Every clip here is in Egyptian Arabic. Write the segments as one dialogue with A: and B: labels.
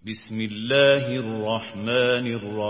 A: بسم الله الرحمن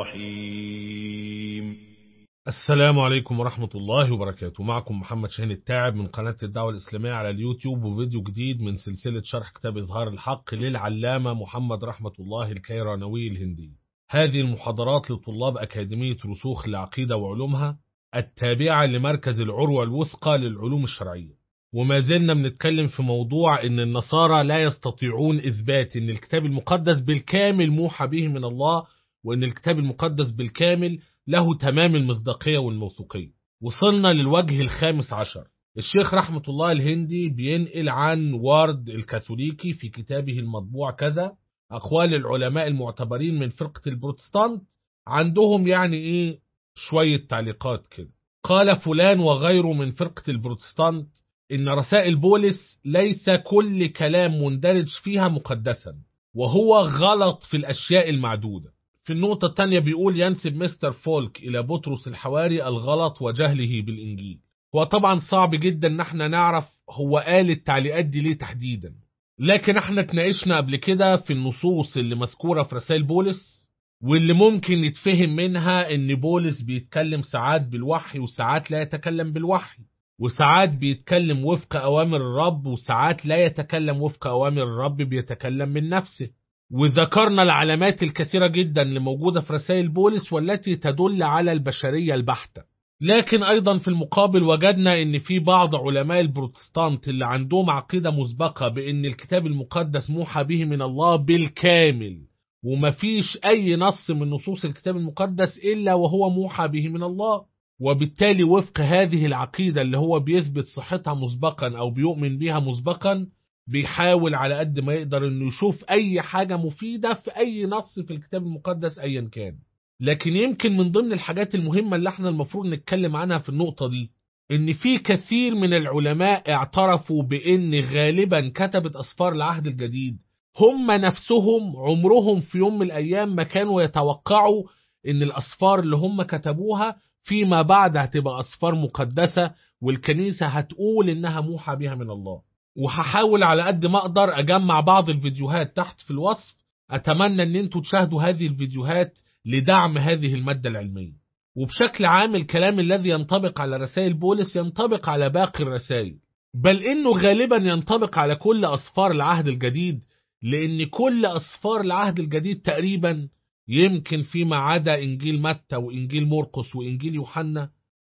A: الرحيم
B: السلام عليكم ورحمة الله وبركاته معكم محمد شاهين التاعب من قناة الدعوة الإسلامية على اليوتيوب وفيديو جديد من سلسلة شرح كتاب إظهار الحق للعلامة محمد رحمة الله الكيرانوي الهندي هذه المحاضرات لطلاب أكاديمية رسوخ العقيدة وعلومها التابعة لمركز العروة الوثقى للعلوم الشرعية وما زلنا بنتكلم في موضوع ان النصارى لا يستطيعون اثبات ان الكتاب المقدس بالكامل موحى به من الله وان الكتاب المقدس بالكامل له تمام المصداقية والموثوقية وصلنا للوجه الخامس عشر الشيخ رحمة الله الهندي بينقل عن وارد الكاثوليكي في كتابه المطبوع كذا أقوال العلماء المعتبرين من فرقة البروتستانت عندهم يعني إيه شوية تعليقات كده قال فلان وغيره من فرقة البروتستانت إن رسائل بولس ليس كل كلام مندرج فيها مقدسا وهو غلط في الأشياء المعدودة في النقطة الثانية بيقول ينسب مستر فولك إلى بطرس الحواري الغلط وجهله بالإنجيل هو طبعا صعب جدا ان احنا نعرف هو قال التعليقات دي ليه تحديدا لكن احنا اتناقشنا قبل كده في النصوص اللي مذكورة في رسائل بولس واللي ممكن يتفهم منها ان بولس بيتكلم ساعات بالوحي وساعات لا يتكلم بالوحي وساعات بيتكلم وفق أوامر الرب وساعات لا يتكلم وفق أوامر الرب بيتكلم من نفسه وذكرنا العلامات الكثيرة جدا اللي موجودة في رسائل بولس والتي تدل على البشرية البحتة لكن أيضا في المقابل وجدنا أن في بعض علماء البروتستانت اللي عندهم عقيدة مسبقة بأن الكتاب المقدس موحى به من الله بالكامل ومفيش أي نص من نصوص الكتاب المقدس إلا وهو موحى به من الله وبالتالي وفق هذه العقيدة اللي هو بيثبت صحتها مسبقا أو بيؤمن بيها مسبقا بيحاول على قد ما يقدر انه يشوف اي حاجة مفيدة في اي نص في الكتاب المقدس ايا كان لكن يمكن من ضمن الحاجات المهمة اللي احنا المفروض نتكلم عنها في النقطة دي ان في كثير من العلماء اعترفوا بان غالبا كتبة اسفار العهد الجديد هم نفسهم عمرهم في يوم من الايام ما كانوا يتوقعوا ان الاسفار اللي هم كتبوها فيما بعد هتبقى اسفار مقدسة والكنيسة هتقول انها موحى بها من الله وهحاول على قد ما اقدر اجمع بعض الفيديوهات تحت في الوصف اتمنى ان انتوا تشاهدوا هذه الفيديوهات لدعم هذه المادة العلمية وبشكل عام الكلام الذي ينطبق على رسائل بولس ينطبق على باقي الرسائل بل انه غالبا ينطبق على كل اسفار العهد الجديد لان كل اسفار العهد الجديد تقريبا يمكن فيما عدا انجيل متى وانجيل مرقس وانجيل يوحنا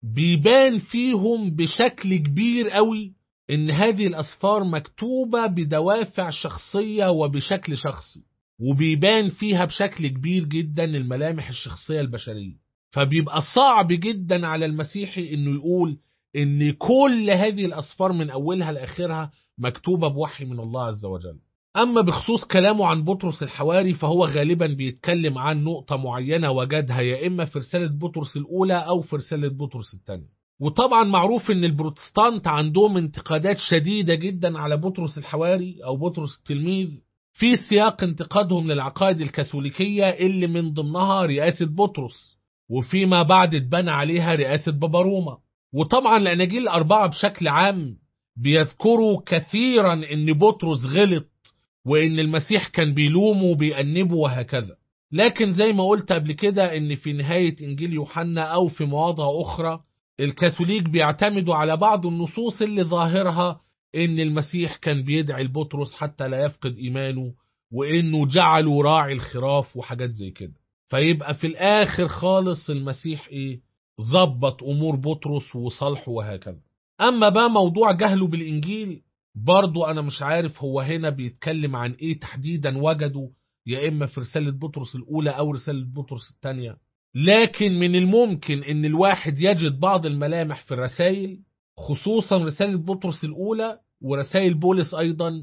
B: بيبان فيهم بشكل كبير قوي ان هذه الاسفار مكتوبة بدوافع شخصية وبشكل شخصي وبيبان فيها بشكل كبير جدا الملامح الشخصية البشرية فبيبقى صعب جدا على المسيحي انه يقول ان كل هذه الاسفار من اولها لاخرها مكتوبة بوحي من الله عز وجل اما بخصوص كلامه عن بطرس الحواري فهو غالبا بيتكلم عن نقطة معينة وجدها يا اما في رسالة بطرس الاولى او في رسالة بطرس الثانية وطبعا معروف ان البروتستانت عندهم انتقادات شديدة جدا على بطرس الحواري او بطرس التلميذ في سياق انتقادهم للعقائد الكاثوليكية اللي من ضمنها رئاسة بطرس وفيما بعد اتبنى عليها رئاسة باباروما وطبعا الأناجيل الأربعة بشكل عام بيذكروا كثيرا ان بطرس غلط وان المسيح كان بيلومه وبيأنبه وهكذا لكن زي ما قلت قبل كده ان في نهاية انجيل يوحنا او في مواضع اخرى الكاثوليك بيعتمدوا على بعض النصوص اللي ظاهرها ان المسيح كان بيدعي لبطرس حتى لا يفقد ايمانه وانه جعله راعي الخراف وحاجات زي كده فيبقى في الاخر خالص المسيح ايه ظبط امور بطرس وصالحه وهكذا اما بقى موضوع جهله بالانجيل برضو انا مش عارف هو هنا بيتكلم عن ايه تحديدا وجده يا اما في رسالة بطرس الاولى او رسالة بطرس الثانية لكن من الممكن ان الواحد يجد بعض الملامح في الرسائل خصوصا رسالة بطرس الاولى ورسائل بولس ايضا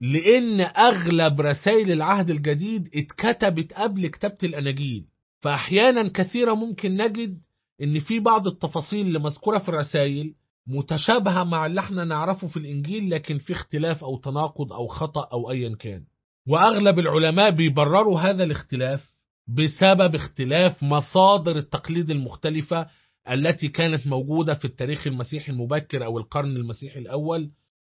B: لان اغلب رسائل العهد الجديد اتكتبت قبل كتابة الاناجيل فاحيانا كثيرة ممكن نجد ان في بعض التفاصيل اللي مذكورة في الرسائل متشابهة مع اللي احنا نعرفه في الانجيل لكن في اختلاف او تناقض او خطأ او ايا كان واغلب العلماء بيبرروا هذا الاختلاف بسبب اختلاف مصادر التقليد المختلفة التي كانت موجودة في التاريخ المسيحي المبكر أو القرن المسيحي الأول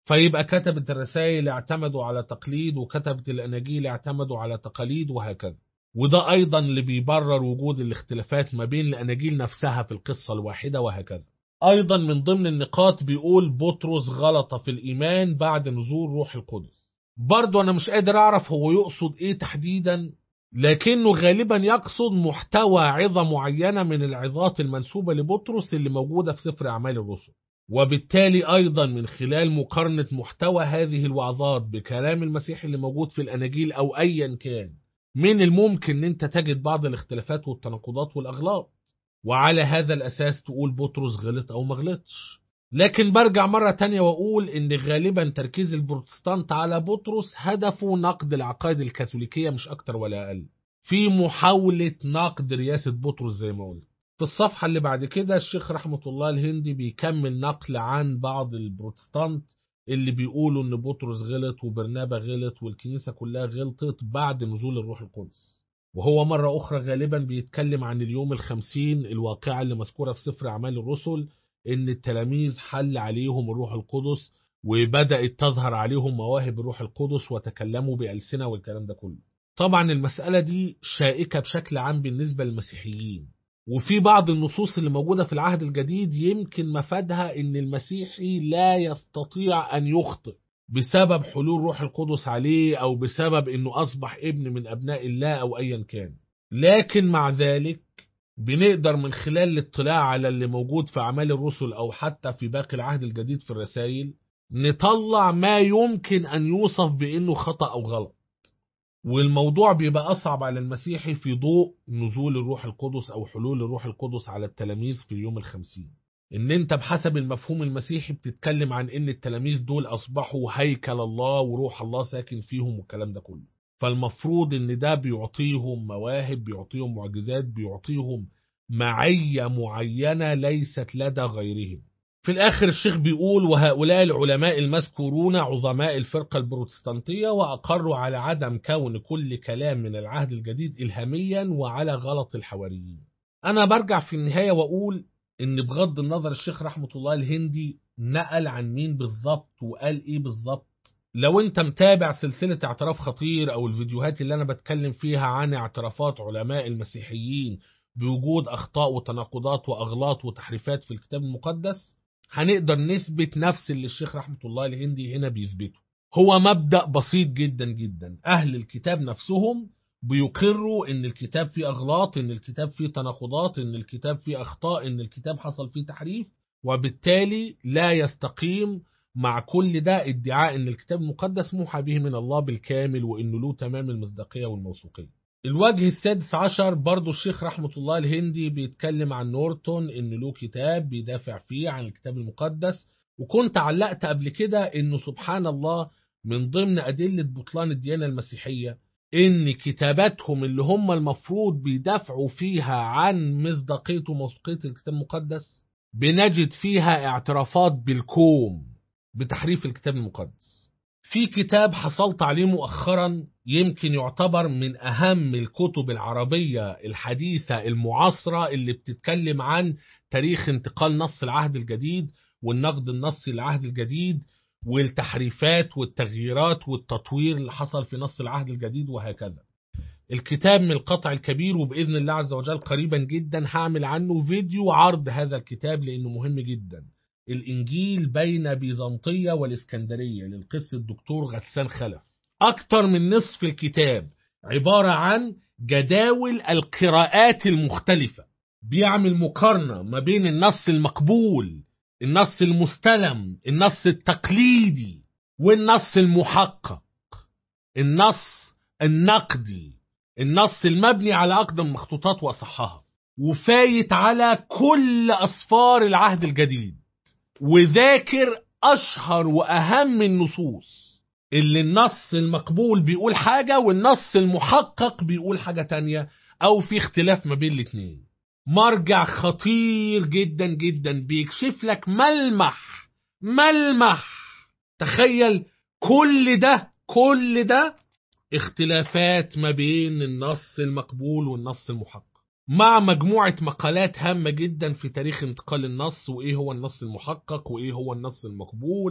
B: فيبقى كتبة الرسائل اعتمدوا على تقليد وكتبة الأناجيل اعتمدوا على تقاليد وهكذا وده أيضا اللي بيبرر وجود الاختلافات ما بين الأناجيل نفسها في القصة الواحدة وهكذا أيضا من ضمن النقاط بيقول بطرس غلط في الإيمان بعد نزول روح القدس برضو أنا مش قادر أعرف هو يقصد إيه تحديدا لكنه غالبا يقصد محتوى عظة معينة من العظات المنسوبة لبطرس اللي موجودة في سفر أعمال الرسل وبالتالي أيضا من خلال مقارنة محتوى هذه الوعظات بكلام المسيح اللي موجود في الأناجيل أو أيا كان من الممكن أن أنت تجد بعض الاختلافات والتناقضات والأغلاط وعلى هذا الأساس تقول بطرس غلط أو ما غلطش لكن برجع مرة تانية وأقول إن غالبا تركيز البروتستانت على بطرس هدفه نقد العقائد الكاثوليكية مش أكتر ولا أقل في محاولة نقد رياسة بطرس زي ما قلت في الصفحة اللي بعد كده الشيخ رحمة الله الهندي بيكمل نقل عن بعض البروتستانت اللي بيقولوا ان بطرس غلط وبرنابا غلط والكنيسة كلها غلطت بعد نزول الروح القدس وهو مرة أخرى غالبا بيتكلم عن اليوم الخمسين الواقعة اللي مذكورة في سفر أعمال الرسل إن التلاميذ حل عليهم الروح القدس وبدأت تظهر عليهم مواهب الروح القدس وتكلموا بألسنة والكلام ده كله طبعا المسألة دي شائكة بشكل عام بالنسبة للمسيحيين وفي بعض النصوص اللي موجودة في العهد الجديد يمكن مفادها ان المسيحي لا يستطيع ان يخطئ بسبب حلول روح القدس عليه او بسبب انه اصبح ابن من ابناء الله او ايا كان لكن مع ذلك بنقدر من خلال الاطلاع على اللي موجود في اعمال الرسل او حتى في باقي العهد الجديد في الرسائل نطلع ما يمكن ان يوصف بانه خطأ او غلط والموضوع بيبقى أصعب على المسيحي في ضوء نزول الروح القدس أو حلول الروح القدس على التلاميذ في اليوم الخمسين إن أنت بحسب المفهوم المسيحي بتتكلم عن إن التلاميذ دول أصبحوا هيكل الله وروح الله ساكن فيهم والكلام ده كله فالمفروض إن ده بيعطيهم مواهب بيعطيهم معجزات بيعطيهم معية معينة ليست لدى غيرهم في الآخر الشيخ بيقول وهؤلاء العلماء المذكورون عظماء الفرقة البروتستانتية وأقروا على عدم كون كل كلام من العهد الجديد إلهاميا وعلى غلط الحواريين أنا برجع في النهاية وأقول إن بغض النظر الشيخ رحمة الله الهندي نقل عن مين بالظبط وقال إيه بالظبط لو أنت متابع سلسلة اعتراف خطير أو الفيديوهات اللي أنا بتكلم فيها عن اعترافات علماء المسيحيين بوجود أخطاء وتناقضات وأغلاط وتحريفات في الكتاب المقدس هنقدر نثبت نفس اللي الشيخ رحمة الله الهندي هنا بيثبته هو مبدأ بسيط جدا جدا أهل الكتاب نفسهم بيقروا ان الكتاب فيه أغلاط ان الكتاب فيه تناقضات ان الكتاب فيه أخطاء ان الكتاب حصل فيه تحريف وبالتالي لا يستقيم مع كل ده ادعاء ان الكتاب المقدس موحى به من الله بالكامل وانه له تمام المصداقية والموثوقية الوجه السادس عشر برضو الشيخ رحمة الله الهندي بيتكلم عن نورتون ان له كتاب بيدافع فيه عن الكتاب المقدس وكنت علقت قبل كده انه سبحان الله من ضمن أدلة بطلان الديانة المسيحية ان كتاباتهم اللي هم المفروض بيدافعوا فيها عن مصداقية وموثوقية الكتاب المقدس بنجد فيها اعترافات بالكوم بتحريف الكتاب المقدس في كتاب حصلت عليه مؤخرا يمكن يعتبر من أهم الكتب العربية الحديثة المعاصرة اللي بتتكلم عن تاريخ انتقال نص العهد الجديد والنقد النصي للعهد الجديد والتحريفات والتغييرات والتطوير اللي حصل في نص العهد الجديد وهكذا الكتاب من القطع الكبير وبإذن الله عز وجل قريبا جدا هعمل عنه فيديو عرض هذا الكتاب لأنه مهم جدا الإنجيل بين بيزنطية والإسكندرية للقس الدكتور غسان خلف أكتر من نصف الكتاب عبارة عن جداول القراءات المختلفة بيعمل مقارنة ما بين النص المقبول النص المستلم النص التقليدي والنص المحقق النص النقدي النص المبني على أقدم مخطوطات وأصحها وفايت على كل أصفار العهد الجديد وذاكر أشهر وأهم النصوص اللي النص المقبول بيقول حاجة والنص المحقق بيقول حاجة تانية أو في اختلاف ما بين الاتنين مرجع خطير جدا جدا بيكشف لك ملمح ملمح تخيل كل ده كل ده اختلافات ما بين النص المقبول والنص المحقق مع مجموعة مقالات هامة جدا في تاريخ انتقال النص وإيه هو النص المحقق وإيه هو النص المقبول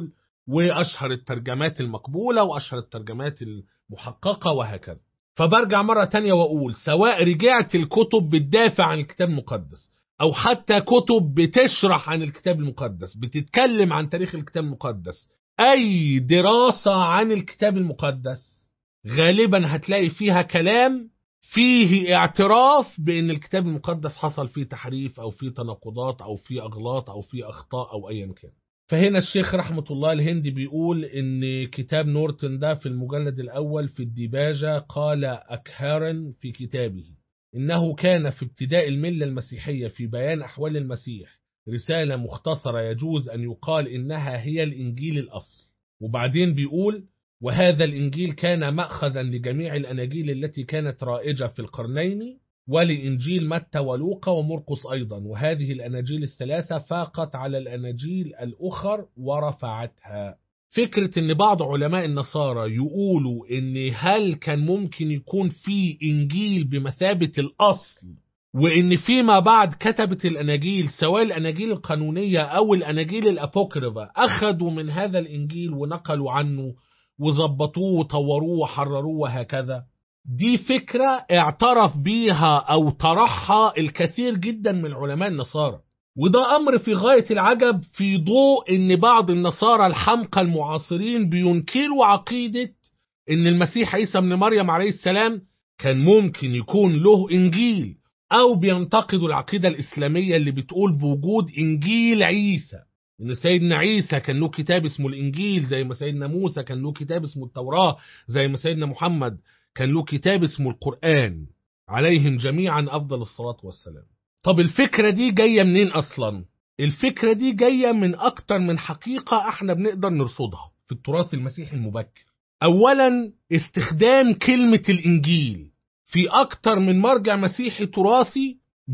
B: وأشهر الترجمات المقبولة وأشهر الترجمات المحققة وهكذا فبرجع مرة تانية وأقول سواء رجعت الكتب بتدافع عن الكتاب المقدس أو حتى كتب بتشرح عن الكتاب المقدس بتتكلم عن تاريخ الكتاب المقدس أي دراسة عن الكتاب المقدس غالبا هتلاقي فيها كلام فيه اعتراف بأن الكتاب المقدس حصل فيه تحريف أو فيه تناقضات أو فيه أغلاط أو فيه أخطاء أو أيا كان فهنا الشيخ رحمة الله الهندي بيقول إن كتاب نورتن ده في المجلد الأول في الديباجة قال أكهارن في كتابه إنه كان في ابتداء الملة المسيحية في بيان أحوال المسيح رسالة مختصرة يجوز أن يقال إنها هي الإنجيل الأصل وبعدين بيقول وهذا الإنجيل كان مأخذا لجميع الأناجيل التي كانت رائجة في القرنين ولإنجيل متى ولوقا ومرقس أيضا وهذه الأناجيل الثلاثة فاقت على الأناجيل الأخر ورفعتها فكرة ان بعض علماء النصارى يقولوا ان هل كان ممكن يكون في انجيل بمثابة الاصل وان فيما بعد كتبت الاناجيل سواء الاناجيل القانونية او الاناجيل الابوكريفا اخذوا من هذا الانجيل ونقلوا عنه وظبطوه وطوروه وحرروه وهكذا دي فكرة اعترف بيها او طرحها الكثير جدا من علماء النصارى وده أمر في غاية العجب في ضوء إن بعض النصارى الحمقى المعاصرين بينكروا عقيدة إن المسيح عيسى ابن مريم عليه السلام كان ممكن يكون له إنجيل أو بينتقدوا العقيدة الإسلامية اللي بتقول بوجود إنجيل عيسى إن سيدنا عيسى كان له كتاب اسمه الإنجيل زي ما سيدنا موسى كان له كتاب اسمه التوراة زي ما سيدنا محمد كان له كتاب اسمه القرآن عليهم جميعا أفضل الصلاة والسلام طب الفكرة دي جاية منين أصلا؟ الفكرة دي جاية من أكتر من حقيقة احنا بنقدر نرصدها في التراث المسيحي المبكر أولا استخدام كلمة الإنجيل في أكتر من مرجع مسيحي تراثي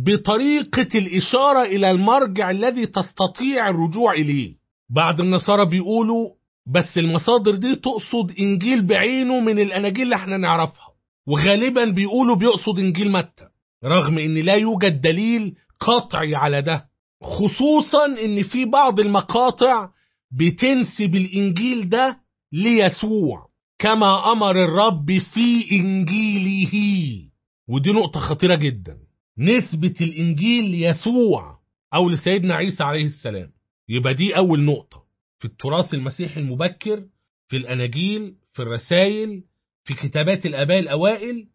B: بطريقة الإشارة إلى المرجع الذي تستطيع الرجوع إليه بعض النصارى بيقولوا بس المصادر دي تقصد إنجيل بعينه من الأناجيل اللي احنا نعرفها وغالبا بيقولوا بيقصد إنجيل متى رغم ان لا يوجد دليل قطعي على ده خصوصا ان في بعض المقاطع بتنسب الانجيل ده ليسوع كما امر الرب في انجيله ودي نقطة خطيرة جدا نسبة الانجيل ليسوع او لسيدنا عيسى عليه السلام يبقى دي اول نقطة في التراث المسيحي المبكر في الاناجيل في الرسائل في كتابات الاباء الاوائل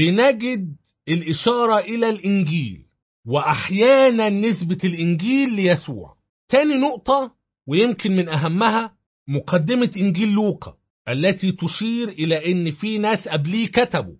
B: بنجد الإشارة إلى الإنجيل وأحيانا نسبة الإنجيل ليسوع تاني نقطة ويمكن من أهمها مقدمة إنجيل لوقا التي تشير إلى أن في ناس قبليه كتبوا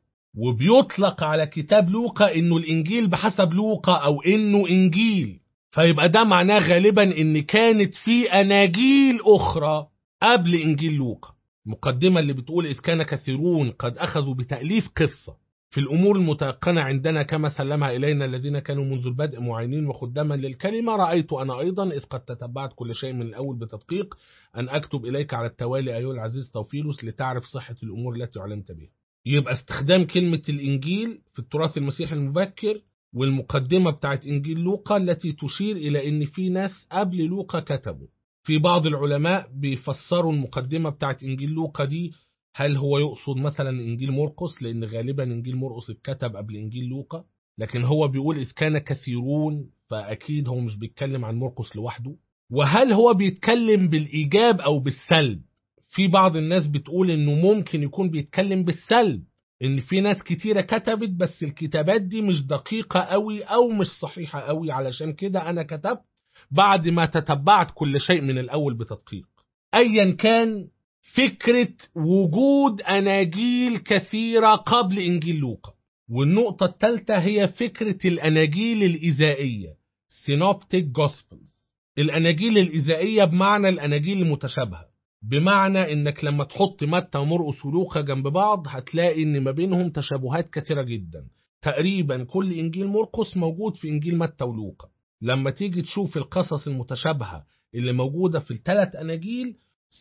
B: وبيطلق على كتاب لوقا أنه الإنجيل بحسب لوقا أو أنه إنجيل فيبقى ده معناه غالبا أن كانت في أناجيل أخرى قبل إنجيل لوقا المقدمة اللي بتقول إذ كان كثيرون قد أخذوا بتأليف قصة في الأمور المتيقنة عندنا كما سلمها إلينا الذين كانوا منذ البدء معينين وخداما للكلمة رأيت أنا أيضا إذ قد تتبعت كل شيء من الأول بتدقيق أن أكتب إليك على التوالي أيها العزيز توفيلوس لتعرف صحة الأمور التي علمت بها يبقى استخدام كلمة الإنجيل في التراث المسيحي المبكر والمقدمة بتاعت إنجيل لوقا التي تشير إلى أن في ناس قبل لوقا كتبوا في بعض العلماء بيفسروا المقدمة بتاعت إنجيل لوقا دي هل هو يقصد مثلا إنجيل مرقس لأن غالبا إنجيل مرقس اتكتب قبل إنجيل لوقا لكن هو بيقول إذ كان كثيرون فأكيد هو مش بيتكلم عن مرقس لوحده وهل هو بيتكلم بالإيجاب أو بالسلب في بعض الناس بتقول إنه ممكن يكون بيتكلم بالسلب إن في ناس كتيرة كتبت بس الكتابات دي مش دقيقة قوي أو مش صحيحة قوي علشان كده أنا كتبت بعد ما تتبعت كل شيء من الأول بتدقيق أيا كان فكرة وجود أناجيل كثيرة قبل إنجيل لوقا والنقطة الثالثة هي فكرة الأناجيل الإزائية Synoptic Gospels الأناجيل الإزائية بمعنى الأناجيل المتشابهة بمعنى إنك لما تحط متى ومرقس ولوقا جنب بعض هتلاقي إن ما بينهم تشابهات كثيرة جدا تقريبا كل إنجيل مرقس موجود في إنجيل متى ولوقا لما تيجي تشوف القصص المتشابهة اللي موجودة في الثلاث أناجيل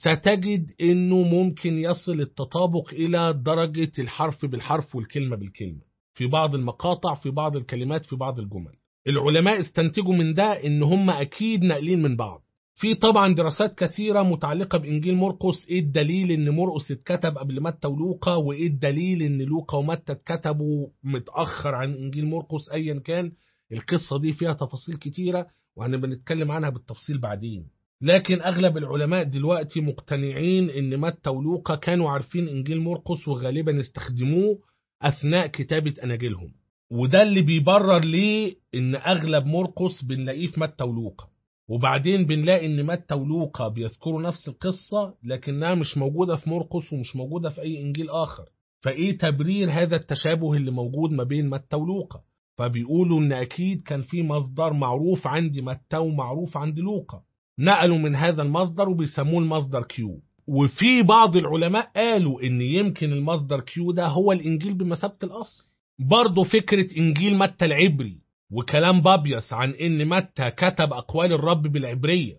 B: ستجد انه ممكن يصل التطابق الى درجة الحرف بالحرف والكلمة بالكلمة في بعض المقاطع في بعض الكلمات في بعض الجمل العلماء استنتجوا من ده ان هم اكيد ناقلين من بعض في طبعا دراسات كثيرة متعلقة بإنجيل مرقس إيه الدليل إن مرقس اتكتب قبل متى ولوقا وإيه الدليل إن لوقا ومتى اتكتبوا متأخر عن إنجيل مرقس أيا كان القصة دي فيها تفاصيل كتيرة وهنبقى نتكلم عنها بالتفصيل بعدين لكن أغلب العلماء دلوقتي مقتنعين إن متى ولوقا كانوا عارفين إنجيل مرقس وغالبا استخدموه أثناء كتابة أناجيلهم وده اللي بيبرر ليه إن أغلب مرقس بنلاقيه في متى ولوقا وبعدين بنلاقي ان متى ولوقا بيذكروا نفس القصة لكنها مش موجودة في مرقس ومش موجودة في اي انجيل اخر فايه تبرير هذا التشابه اللي موجود ما بين متى ولوقا فبيقولوا ان اكيد كان في مصدر معروف عند متى ومعروف عند لوقا نقلوا من هذا المصدر وبيسموه المصدر كيو وفي بعض العلماء قالوا ان يمكن المصدر كيو ده هو الانجيل بمثابة الاصل برضه فكرة انجيل متى العبري وكلام بابيس عن ان متى كتب اقوال الرب بالعبريه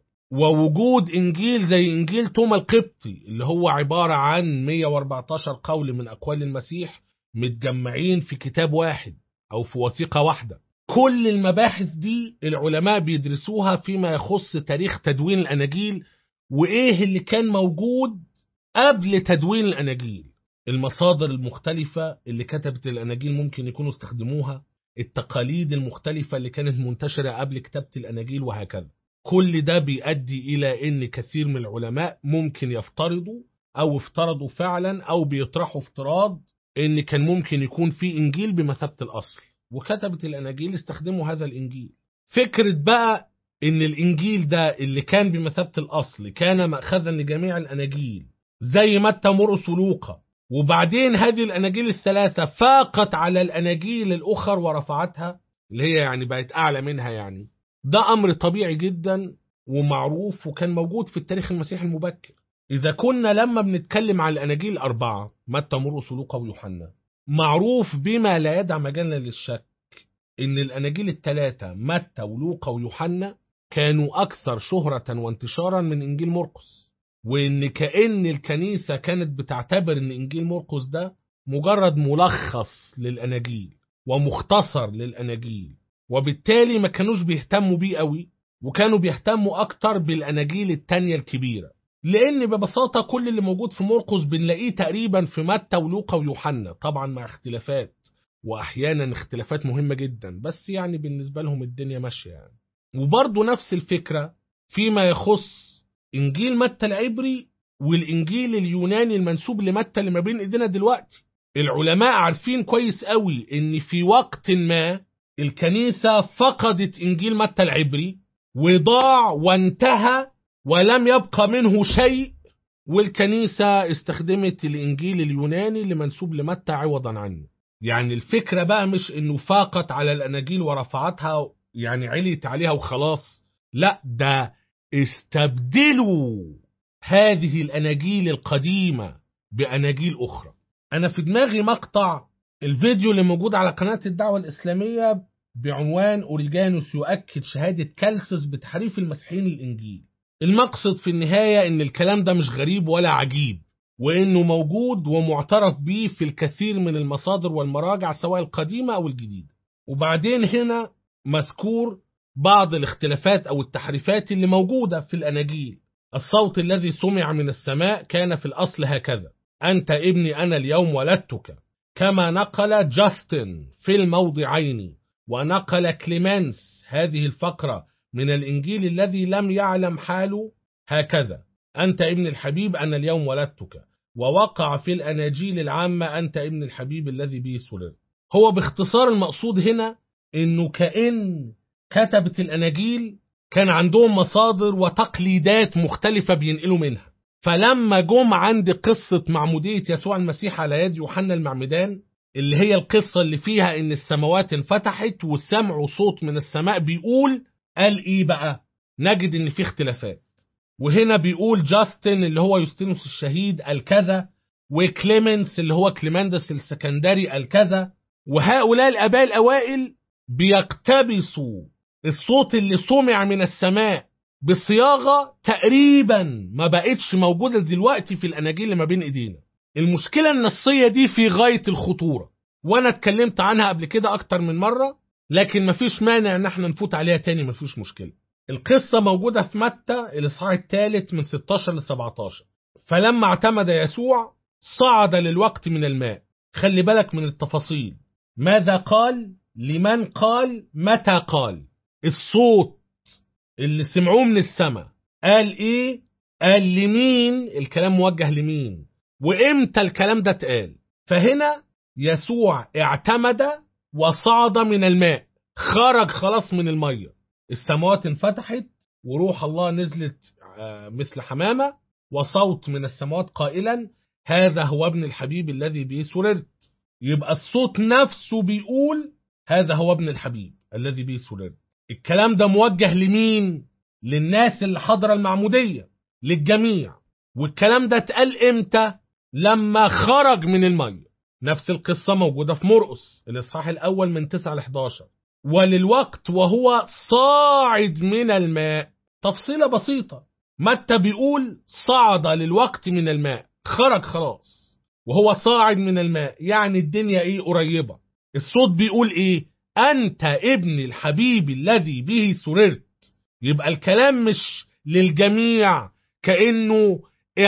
B: ووجود انجيل زي انجيل توما القبطي اللي هو عباره عن 114 قول من اقوال المسيح متجمعين في كتاب واحد او في وثيقه واحده كل المباحث دي العلماء بيدرسوها فيما يخص تاريخ تدوين الاناجيل وايه اللي كان موجود قبل تدوين الاناجيل المصادر المختلفه اللي كتبت الاناجيل ممكن يكونوا استخدموها التقاليد المختلفة اللي كانت منتشرة قبل كتابة الأناجيل وهكذا كل ده بيؤدي إلى أن كثير من العلماء ممكن يفترضوا أو افترضوا فعلا أو بيطرحوا افتراض أن كان ممكن يكون في إنجيل بمثابة الأصل وكتبة الأناجيل استخدموا هذا الإنجيل فكرة بقى أن الإنجيل ده اللي كان بمثابة الأصل كان مأخذا لجميع الأناجيل زي متى مرقس ولوقا وبعدين هذه الأناجيل الثلاثة فاقت على الأناجيل الأخر ورفعتها اللي هي يعني بقت أعلى منها يعني ده أمر طبيعي جدا ومعروف وكان موجود في التاريخ المسيحي المبكر إذا كنا لما بنتكلم عن الأناجيل الأربعة متى مرقس ولوقا ويوحنا معروف بما لا يدع مجالا للشك إن الأناجيل الثلاثة متى ولوقا ويوحنا كانوا أكثر شهرة وانتشارا من إنجيل مرقس وان كأن الكنيسة كانت بتعتبر ان انجيل مرقس ده مجرد ملخص للاناجيل ومختصر للاناجيل وبالتالي ما كانوش بيهتموا بيه قوي وكانوا بيهتموا اكتر بالاناجيل التانية الكبيرة لان ببساطة كل اللي موجود في مرقس بنلاقيه تقريبا في متى ولوقا ويوحنا طبعا مع اختلافات واحيانا اختلافات مهمة جدا بس يعني بالنسبة لهم الدنيا ماشية يعني وبرضه نفس الفكرة فيما يخص انجيل متى العبري والانجيل اليوناني المنسوب لمتى اللي ما بين ايدينا دلوقتي العلماء عارفين كويس قوي ان في وقت ما الكنيسة فقدت انجيل متى العبري وضاع وانتهى ولم يبقى منه شيء والكنيسة استخدمت الانجيل اليوناني اللي منسوب لمتى عوضا عنه يعني الفكرة بقى مش انه فاقت على الاناجيل ورفعتها يعني عليت عليها وخلاص لا ده استبدلوا هذه الأناجيل القديمة بأناجيل أخرى أنا في دماغي مقطع الفيديو اللي موجود على قناة الدعوة الإسلامية بعنوان أوريجانوس يؤكد شهادة كالسس بتحريف المسيحيين الإنجيل المقصد في النهاية إن الكلام ده مش غريب ولا عجيب وإنه موجود ومعترف به في الكثير من المصادر والمراجع سواء القديمة أو الجديدة وبعدين هنا مذكور بعض الاختلافات أو التحريفات اللي موجودة في الأناجيل الصوت الذي سمع من السماء كان في الأصل هكذا أنت ابني أنا اليوم ولدتك كما نقل جاستن في الموضعين ونقل كليمنس هذه الفقرة من الإنجيل الذي لم يعلم حاله هكذا أنت ابن الحبيب أنا اليوم ولدتك ووقع في الأناجيل العامة أنت ابن الحبيب الذي به سررت هو باختصار المقصود هنا إنه كأن كتبة الأناجيل كان عندهم مصادر وتقليدات مختلفة بينقلوا منها فلما جم عند قصة معمودية يسوع المسيح على يد يوحنا المعمدان اللي هي القصة اللي فيها ان السماوات انفتحت وسمعوا صوت من السماء بيقول قال ايه بقى نجد ان في اختلافات وهنا بيقول جاستن اللي هو يوستينوس الشهيد قال كذا وكليمنس اللي هو كليماندس السكندري قال كذا وهؤلاء الاباء الاوائل بيقتبسوا الصوت اللي سمع من السماء بصياغة تقريبا ما بقتش موجودة دلوقتي في الأناجيل اللي ما بين إيدينا المشكلة النصية دي في غاية الخطورة وأنا اتكلمت عنها قبل كده أكتر من مرة لكن مفيش مانع إن احنا نفوت عليها تاني مفيش مشكلة القصة موجودة في متى الإصحاح الثالث من 16 ل 17 فلما اعتمد يسوع صعد للوقت من الماء خلي بالك من التفاصيل ماذا قال لمن قال متى قال الصوت اللي سمعوه من السماء قال ايه قال لمين الكلام موجه لمين وامتى الكلام ده اتقال فهنا يسوع اعتمد وصعد من الماء خرج خلاص من الميه السماوات انفتحت وروح الله نزلت مثل حمامه وصوت من السماوات قائلا هذا هو ابن الحبيب الذي به سررت يبقى الصوت نفسه بيقول هذا هو ابن الحبيب الذي به سررت الكلام ده موجه لمين للناس اللي حضر المعمودية للجميع والكلام ده اتقال امتى لما خرج من المية نفس القصة موجودة في مرقس الإصحاح الأول من 9 ل 11 وللوقت وهو صاعد من الماء تفصيلة بسيطة متى بيقول صعد للوقت من الماء خرج خلاص وهو صاعد من الماء يعني الدنيا ايه قريبة الصوت بيقول ايه انت ابن الحبيب الذي به سررت يبقى الكلام مش للجميع كأنه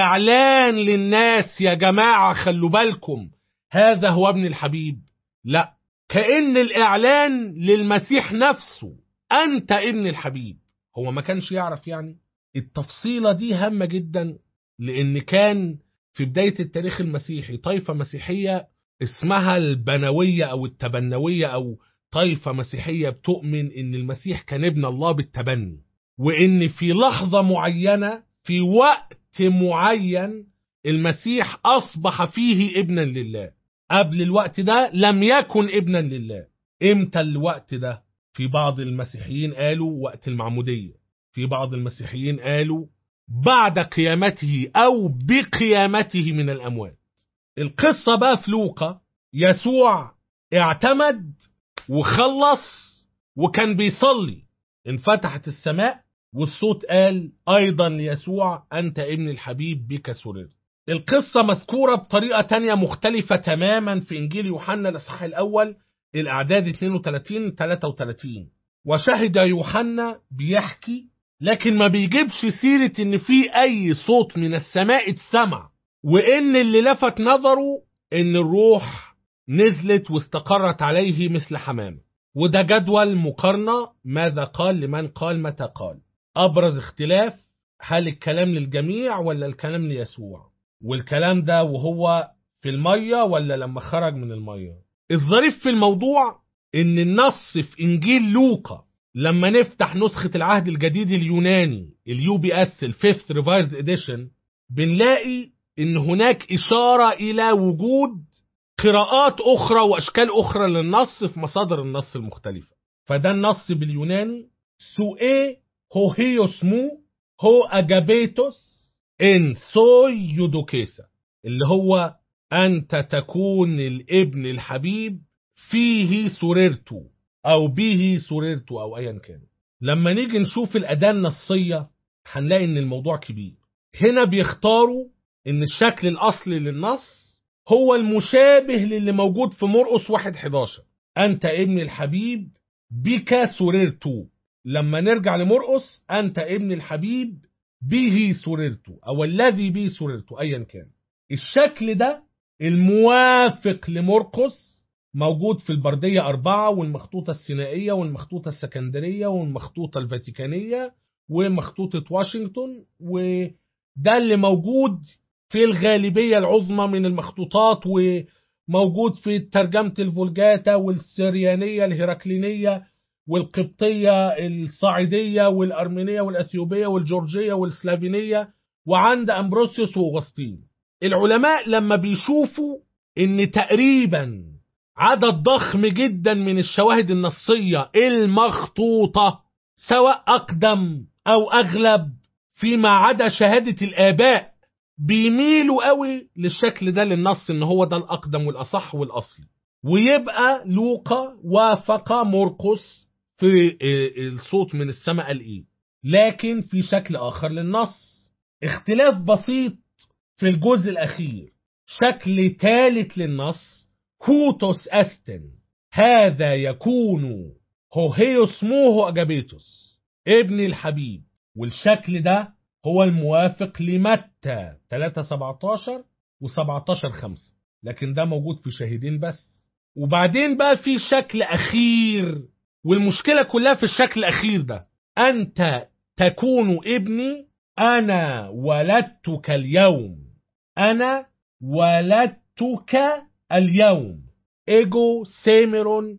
B: اعلان للناس يا جماعة خلوا بالكم هذا هو ابن الحبيب لا كأن الاعلان للمسيح نفسه انت ابن الحبيب هو ما كانش يعرف يعني التفصيلة دي هامة جدا لان كان في بداية التاريخ المسيحي طائفة مسيحية اسمها البنوية أو التبنوية أو طائفة مسيحية بتؤمن إن المسيح كان ابن الله بالتبني وإن في لحظة معينة في وقت معين المسيح أصبح فيه ابنا لله قبل الوقت ده لم يكن ابنا لله إمتى الوقت ده في بعض المسيحيين قالوا وقت المعمودية في بعض المسيحيين قالوا بعد قيامته أو بقيامته من الأموات القصة بقى في لوقا يسوع اعتمد وخلص وكان بيصلي انفتحت السماء والصوت قال أيضا ليسوع أنت ابن الحبيب بك سررت القصة مذكورة بطريقة تانية مختلفة تماما في إنجيل يوحنا الإصحاح الأول الأعداد 32 33 وشهد يوحنا بيحكي لكن ما بيجيبش سيرة ان في اي صوت من السماء اتسمع وان اللي لفت نظره ان الروح نزلت واستقرت عليه مثل حمام وده جدول مقارنة ماذا قال لمن قال متى قال ابرز اختلاف هل الكلام للجميع ولا الكلام ليسوع والكلام ده وهو في المية ولا لما خرج من المية الظريف في الموضوع ان النص في انجيل لوقا لما نفتح نسخة العهد الجديد اليوناني اليو بي اس الفيفث ريفايزد اديشن بنلاقي ان هناك اشارة الى وجود قراءات اخرى واشكال اخرى للنص في مصادر النص المختلفة فده النص باليوناني سوئي هو هيوسمو هو اجابيتوس ان سوي يودوكيسا اللي هو انت تكون الابن الحبيب فيه سررتو أو به سررت أو أيا كان لما نيجي نشوف الأداة النصية هنلاقي إن الموضوع كبير هنا بيختاروا إن الشكل الأصلي للنص هو المشابه للي موجود في مرقس 1:11 أنت ابن الحبيب بك سررت لما نرجع لمرقس أنت ابن الحبيب به سررت أو الذي به سررت أيا كان الشكل ده الموافق لمرقس موجود في البردية أربعة والمخطوطة السينائية والمخطوطة السكندرية والمخطوطة الفاتيكانية ومخطوطة واشنطن وده اللي موجود في الغالبية العظمى من المخطوطات وموجود في ترجمة الفولجاتا والسريانية الهيراكلينية والقبطية الصعيدية والأرمينية والأثيوبية والجورجية والسلافينية وعند أمبروسيوس وأغسطين العلماء لما بيشوفوا إن تقريباً عدد ضخم جدا من الشواهد النصية المخطوطة سواء أقدم أو أغلب فيما عدا شهادة الآباء بيميلوا قوي للشكل ده للنص إن هو ده الأقدم والأصح والأصلي ويبقى لوقا وافق مرقس في الصوت من السماء قال إيه لكن في شكل آخر للنص اختلاف بسيط في الجزء الأخير شكل ثالث للنص هوتوس أستن هذا يكون هوهيوس موهو أجابيتوس ابن الحبيب والشكل ده هو الموافق لمتى 3 17 و17 5 لكن ده موجود في شاهدين بس وبعدين بقى في شكل أخير والمشكلة كلها في الشكل الأخير ده أنت تكون ابني أنا ولدتك اليوم أنا ولدتك اليوم إيجو سيميرون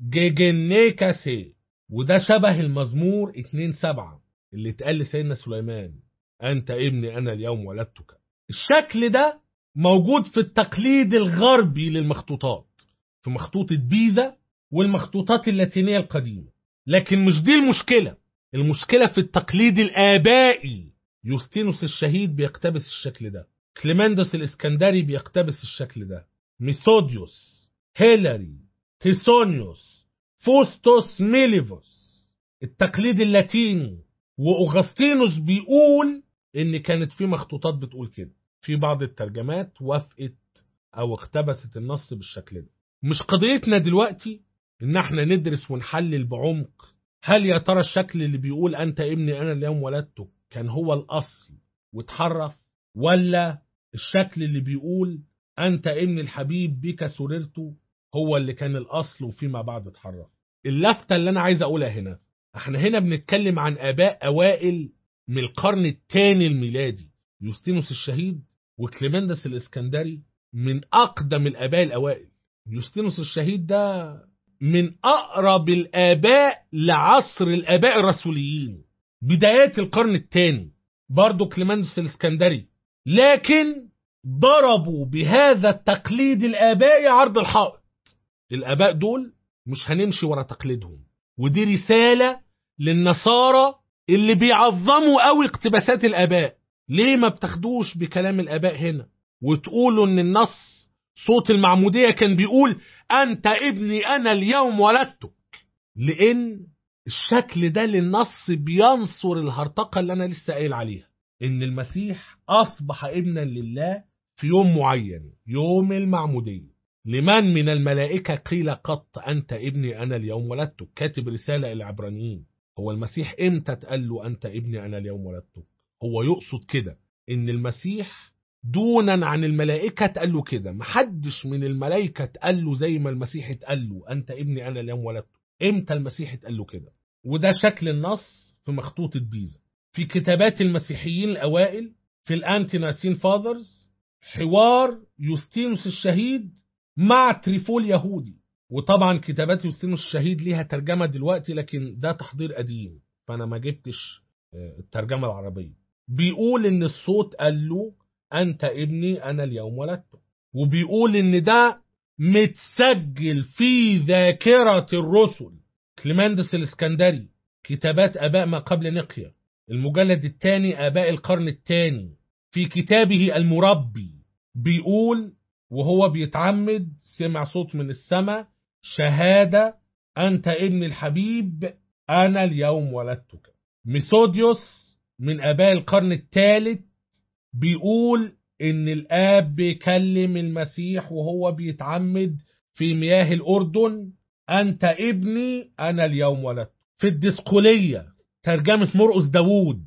B: جيجنيكاسي وده شبه المزمور 2 7 اللي اتقال لسيدنا سليمان أنت ابني أنا اليوم ولدتك الشكل ده موجود في التقليد الغربي للمخطوطات في مخطوطة بيزا والمخطوطات اللاتينية القديمة لكن مش دي المشكلة المشكلة في التقليد الآبائي يوستينوس الشهيد بيقتبس الشكل ده كليمندس الإسكندري بيقتبس الشكل ده ميثوديوس هيلاري تيسونيوس فوستوس ميليفوس التقليد اللاتيني وأغسطينوس بيقول إن كانت في مخطوطات بتقول كده في بعض الترجمات وافقت أو اقتبست النص بالشكل ده مش قضيتنا دلوقتي إن احنا ندرس ونحلل بعمق هل يا ترى الشكل اللي بيقول أنت ابني أنا اليوم ولدتك كان هو الأصل واتحرف ولا الشكل اللي بيقول أنت ابن الحبيب بك سررت هو اللي كان الأصل وفيما بعد اتحرف اللفتة اللي أنا عايز أقولها هنا احنا هنا بنتكلم عن آباء أوائل من القرن الثاني الميلادي يوستينوس الشهيد وكليمندس الإسكندري من أقدم الآباء الأوائل يوستينوس الشهيد ده من أقرب الآباء لعصر الآباء الرسوليين بدايات القرن الثاني برضه كليمندس الإسكندري لكن ضربوا بهذا التقليد الآبائي عرض الحائط الآباء دول مش هنمشي ورا تقليدهم ودي رسالة للنصارى اللي بيعظموا قوي اقتباسات الآباء ليه ما بتاخدوش بكلام الآباء هنا وتقولوا ان النص صوت المعمودية كان بيقول أنت ابني أنا اليوم ولدتك لأن الشكل ده للنص بينصر الهرطقة اللي أنا لسه قايل عليها إن المسيح أصبح ابنا لله في يوم معين يوم المعمودية لمن من الملائكة قيل قط أنت ابني أنا اليوم ولدتك كاتب رسالة إلى العبرانيين هو المسيح إمتى اتقال له أنت ابني أنا اليوم ولدتك هو يقصد كده إن المسيح دونا عن الملائكة اتقال له كده محدش من الملائكة اتقال له زي ما المسيح اتقال له أنت ابني أنا اليوم ولدتك إمتى المسيح اتقال له كده وده شكل النص في مخطوطة بيزا في كتابات المسيحيين الأوائل في الأنتي ناسين فاذرز حوار يوستينوس الشهيد مع تريفول يهودي وطبعا كتابات يوستينوس الشهيد ليها ترجمة دلوقتي لكن ده تحضير قديم فأنا ما جبتش الترجمة العربية بيقول إن الصوت قال له أنت ابني أنا اليوم ولدتك وبيقول إن ده متسجل في ذاكرة الرسل كليمندس الإسكندري كتابات آباء ما قبل نقيا المجلد الثاني آباء القرن الثاني في كتابه المربي بيقول وهو بيتعمد سمع صوت من السماء شهادة أنت ابن الحبيب أنا اليوم ولدتك ميثوديوس من آباء القرن الثالث بيقول إن الآب بيكلم المسيح وهو بيتعمد في مياه الأردن أنت ابني أنا اليوم ولدت في الدسقلية ترجمة مرقس داوود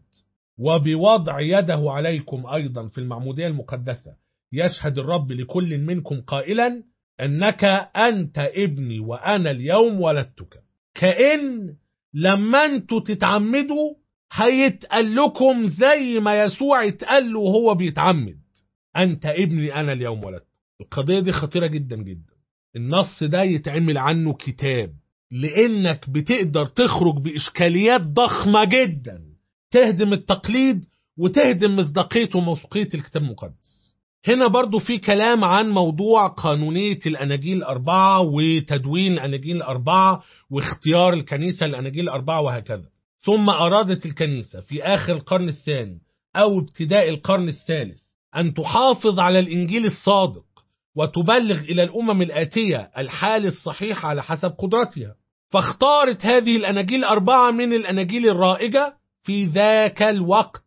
B: وبوضع يده عليكم أيضا في المعمودية المقدسة يشهد الرب لكل منكم قائلا أنك أنت ابني وأنا اليوم ولدتك كأن لما انتوا تتعمدوا هيتقال لكم زي ما يسوع اتقال له وهو بيتعمد أنت ابني أنا اليوم ولدت القضية دي خطيرة جدا جدا النص ده يتعمل عنه كتاب لأنك بتقدر تخرج بإشكاليات ضخمة جدا تهدم التقليد وتهدم مصداقية وموثوقية الكتاب المقدس هنا برضو في كلام عن موضوع قانونية الأناجيل الأربعة وتدوين الأناجيل الأربعة واختيار الكنيسة الأناجيل الأربعة وهكذا ثم أرادت الكنيسة في آخر القرن الثاني أو ابتداء القرن الثالث أن تحافظ على الإنجيل الصادق وتبلغ إلى الأمم الآتية الحال الصحيح على حسب قدرتها فاختارت هذه الأناجيل الأربعة من الأناجيل الرائجة في ذاك الوقت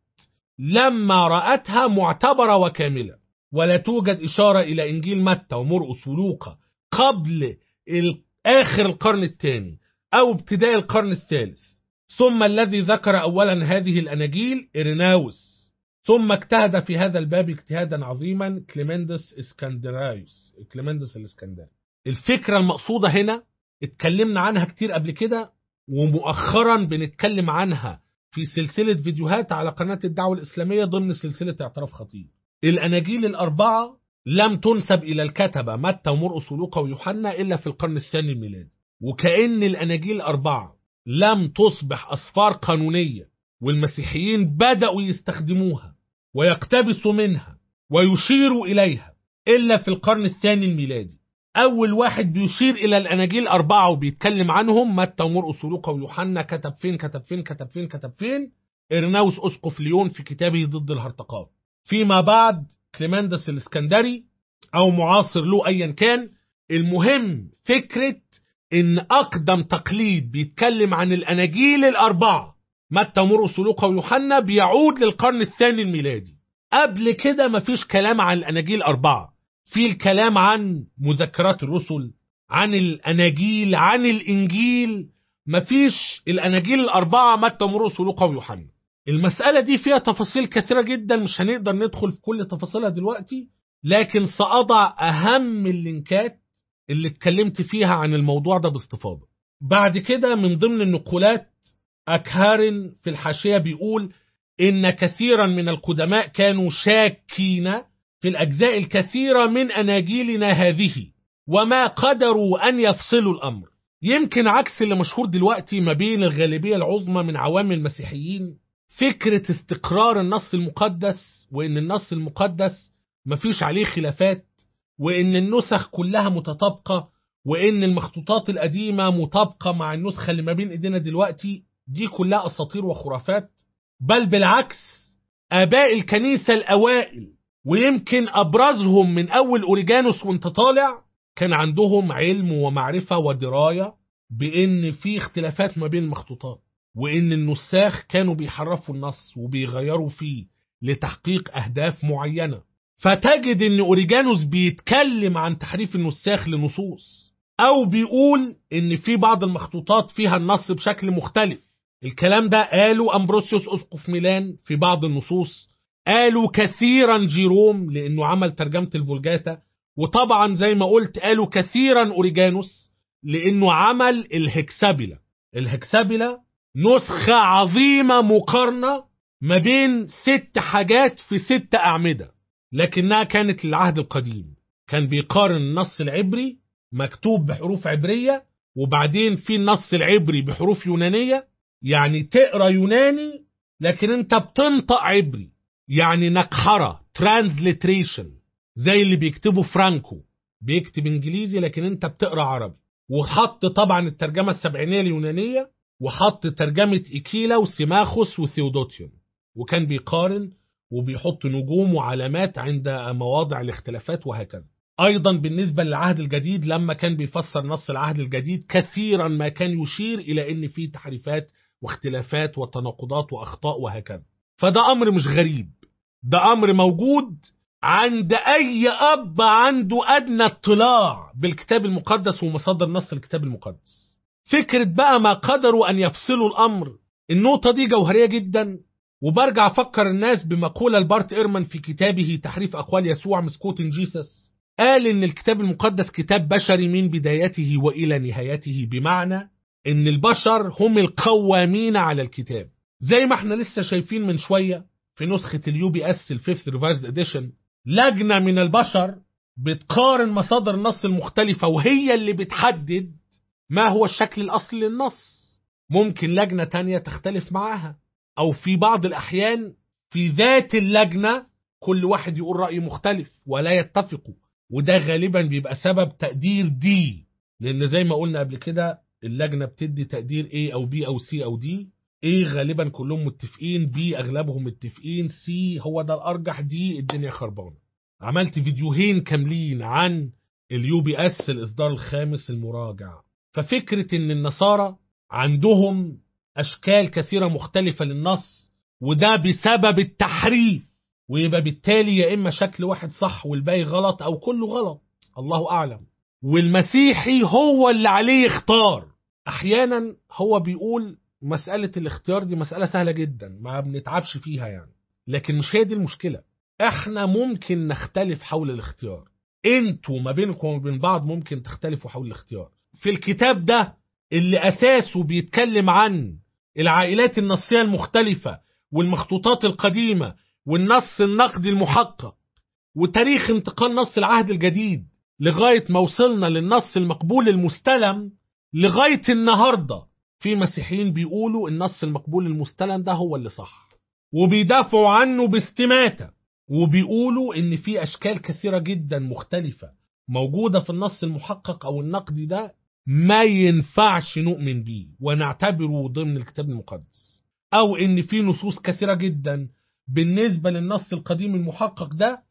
B: لما رأتها معتبرة وكاملة ولا توجد إشارة إلى إنجيل متى ومرقس ولوقا قبل آخر القرن الثاني أو ابتداء القرن الثالث ثم الذي ذكر أولا هذه الأناجيل إرناوس ثم اجتهد في هذا الباب اجتهادا عظيما كليمندس اسكندرايوس كليمندس الاسكندري الفكرة المقصودة هنا اتكلمنا عنها كتير قبل كده ومؤخرا بنتكلم عنها في سلسلة فيديوهات على قناة الدعوة الإسلامية ضمن سلسلة اعتراف خطير الأناجيل الأربعة لم تنسب إلى الكتبة متى ومرقس ولوقا ويوحنا إلا في القرن الثاني الميلادي وكأن الأناجيل الأربعة لم تصبح أسفار قانونية والمسيحيين بدأوا يستخدموها ويقتبسوا منها ويشيروا إليها إلا في القرن الثاني الميلادي أول واحد بيشير إلى الأناجيل أربعة وبيتكلم عنهم متى ومرقس ولوقا ويوحنا كتب فين كتب فين كتب فين كتب فين إرناوس أسقف ليون في كتابه ضد الهرطقات فيما بعد كليمندس الاسكندري أو معاصر له أيا كان المهم فكرة إن أقدم تقليد بيتكلم عن الأناجيل الأربعة متى ومرقس ولوقا ويوحنا بيعود للقرن الثاني الميلادي قبل كده مفيش كلام عن الأناجيل أربعة في الكلام عن مذكرات الرسل عن الأناجيل عن الإنجيل مفيش الأناجيل الأربعة متى ومرقس ولوقا ويوحنا المسألة دي فيها تفاصيل كثيرة جدا مش هنقدر ندخل في كل تفاصيلها دلوقتي لكن سأضع أهم اللينكات اللي اتكلمت فيها عن الموضوع ده باستفاضة بعد كده من ضمن النقولات أكهارن في الحاشية بيقول إن كثيرا من القدماء كانوا شاكين في الأجزاء الكثيرة من أناجيلنا هذه وما قدروا أن يفصلوا الأمر يمكن عكس اللي مشهور دلوقتي ما بين الغالبية العظمى من عوام المسيحيين فكرة استقرار النص المقدس وإن النص المقدس مفيش عليه خلافات وإن النسخ كلها متطابقة وإن المخطوطات القديمة مطابقة مع النسخة اللي ما بين إيدينا دلوقتي دي كلها أساطير وخرافات بل بالعكس آباء الكنيسة الأوائل ويمكن أبرزهم من أول أوريجانوس وانت طالع كان عندهم علم ومعرفة ودراية بإن في اختلافات ما بين المخطوطات وإن النساخ كانوا بيحرفوا النص وبيغيروا فيه لتحقيق أهداف معينة فتجد إن أوريجانوس بيتكلم عن تحريف النساخ لنصوص أو بيقول إن في بعض المخطوطات فيها النص بشكل مختلف الكلام ده قاله أمبروسيوس أسقف ميلان في بعض النصوص قالوا كثيرا جيروم لأنه عمل ترجمة الفولجاتا وطبعا زي ما قلت قالوا كثيرا أوريجانوس لأنه عمل الهكسابيلا الهكسابيلا نسخة عظيمة مقارنة ما بين ست حاجات في ست أعمدة لكنها كانت للعهد القديم كان بيقارن النص العبري مكتوب بحروف عبرية وبعدين في النص العبري بحروف يونانية يعني تقرا يوناني لكن انت بتنطق عبري يعني نقحرة ترانزليتريشن زي اللي بيكتبه فرانكو بيكتب انجليزي لكن انت بتقرا عربي وحط طبعا الترجمة السبعينية اليونانية وحط ترجمة إيكيلا وسيماخوس وثيودوتيون وكان بيقارن وبيحط نجوم وعلامات عند مواضع الاختلافات وهكذا أيضا بالنسبة للعهد الجديد لما كان بيفسر نص العهد الجديد كثيرا ما كان يشير إلى أن في تحريفات واختلافات وتناقضات وأخطاء وهكذا فده أمر مش غريب ده أمر موجود عند أي أب عنده أدنى اطلاع بالكتاب المقدس ومصادر نص الكتاب المقدس فكرة بقى ما قدروا أن يفصلوا الأمر النقطة دي جوهرية جدا وبرجع أفكر الناس بمقولة لبارت إيرمان في كتابه تحريف أقوال يسوع مسكوت جيسس قال إن الكتاب المقدس كتاب بشري من بدايته وإلى نهايته بمعنى إن البشر هم القوامين على الكتاب زي ما احنا لسه شايفين من شوية في نسخة اليو بي اس الفيفث ريفايزد اديشن لجنة من البشر بتقارن مصادر النص المختلفة وهي اللي بتحدد ما هو الشكل الأصلي للنص ممكن لجنة تانية تختلف معاها أو في بعض الأحيان في ذات اللجنة كل واحد يقول رأي مختلف ولا يتفقوا وده غالبا بيبقى سبب تقدير دي لأن زي ما قلنا قبل كده اللجنة بتدي تقدير A أو B أو C أو D A غالبا كلهم متفقين B أغلبهم متفقين C هو ده الأرجح D الدنيا خربانة عملت فيديوهين كاملين عن اليو بي اس الإصدار الخامس المراجع ففكرة إن النصارى عندهم أشكال كثيرة مختلفة للنص وده بسبب التحريف ويبقى بالتالي يا إما شكل واحد صح والباقي غلط أو كله غلط الله أعلم والمسيحي هو اللي عليه يختار أحيانا هو بيقول مسألة الاختيار دي مسألة سهلة جدا ما بنتعبش فيها يعني لكن مش هي دي المشكلة احنا ممكن نختلف حول الاختيار انتوا ما بينكم وما بين بعض ممكن تختلفوا حول الاختيار في الكتاب ده اللي اساسه بيتكلم عن العائلات النصية المختلفة والمخطوطات القديمة والنص النقدي المحقق وتاريخ انتقال نص العهد الجديد لغاية ما وصلنا للنص المقبول المستلم لغاية النهاردة في مسيحيين بيقولوا النص المقبول المستلم ده هو اللي صح وبيدافعوا عنه باستماتة وبيقولوا ان في اشكال كثيرة جدا مختلفة موجودة في النص المحقق او النقدي ده ما ينفعش نؤمن بيه ونعتبره ضمن الكتاب المقدس او ان في نصوص كثيرة جدا بالنسبة للنص القديم المحقق ده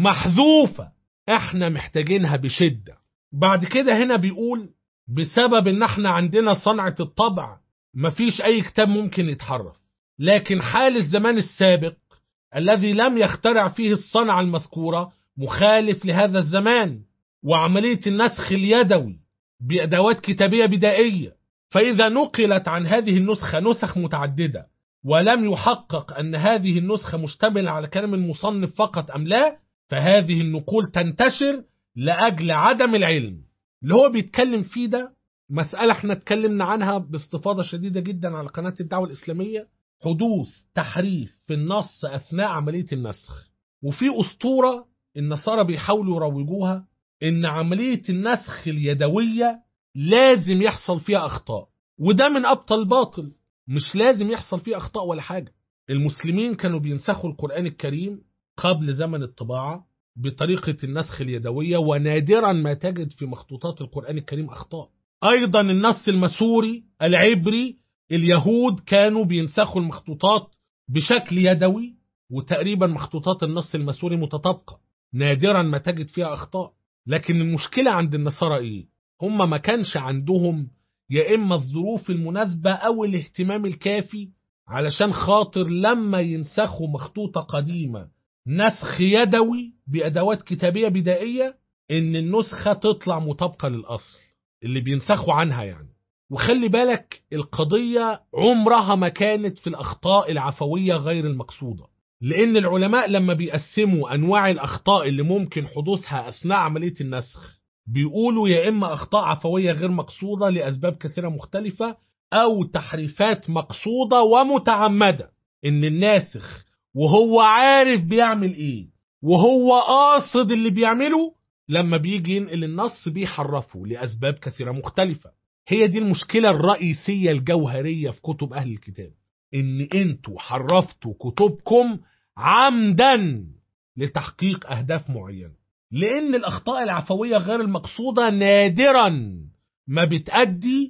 B: محذوفة احنا محتاجينها بشدة بعد كده هنا بيقول بسبب ان احنا عندنا صنعة الطبع مفيش اي كتاب ممكن يتحرف لكن حال الزمان السابق الذي لم يخترع فيه الصنعة المذكورة مخالف لهذا الزمان وعملية النسخ اليدوي بأدوات كتابية بدائية فإذا نقلت عن هذه النسخة نسخ متعددة ولم يحقق أن هذه النسخة مشتملة على كلام المصنف فقط أم لا فهذه النقول تنتشر لأجل عدم العلم اللي هو بيتكلم فيه ده مسألة احنا اتكلمنا عنها باستفاضة شديدة جدا على قناة الدعوة الإسلامية حدوث تحريف في النص أثناء عملية النسخ وفي أسطورة النصارى بيحاولوا يروجوها إن عملية النسخ اليدوية لازم يحصل فيها أخطاء وده من أبطل باطل مش لازم يحصل فيه أخطاء ولا حاجة المسلمين كانوا بينسخوا القرآن الكريم قبل زمن الطباعة بطريقة النسخ اليدوية ونادرا ما تجد في مخطوطات القرآن الكريم أخطاء أيضا النص المسوري العبري اليهود كانوا بينسخوا المخطوطات بشكل يدوي وتقريبا مخطوطات النص المسوري متطابقة نادرا ما تجد فيها أخطاء لكن المشكلة عند النصارى إيه؟ هم ما كانش عندهم يا إما الظروف المناسبة أو الاهتمام الكافي علشان خاطر لما ينسخوا مخطوطة قديمة نسخ يدوي بأدوات كتابية بدائية إن النسخة تطلع مطابقة للأصل اللي بينسخوا عنها يعني وخلي بالك القضية عمرها ما كانت في الأخطاء العفوية غير المقصودة لأن العلماء لما بيقسموا أنواع الأخطاء اللي ممكن حدوثها أثناء عملية النسخ بيقولوا يا إما أخطاء عفوية غير مقصودة لأسباب كثيرة مختلفة أو تحريفات مقصودة ومتعمدة إن الناسخ وهو عارف بيعمل إيه وهو قاصد اللي بيعمله لما بيجي ينقل النص بيحرفه لأسباب كثيرة مختلفة هي دي المشكلة الرئيسية الجوهرية في كتب أهل الكتاب إن أنتوا حرفتوا كتبكم عمدا لتحقيق أهداف معينة لأن الأخطاء العفوية غير المقصودة نادرا ما بتأدي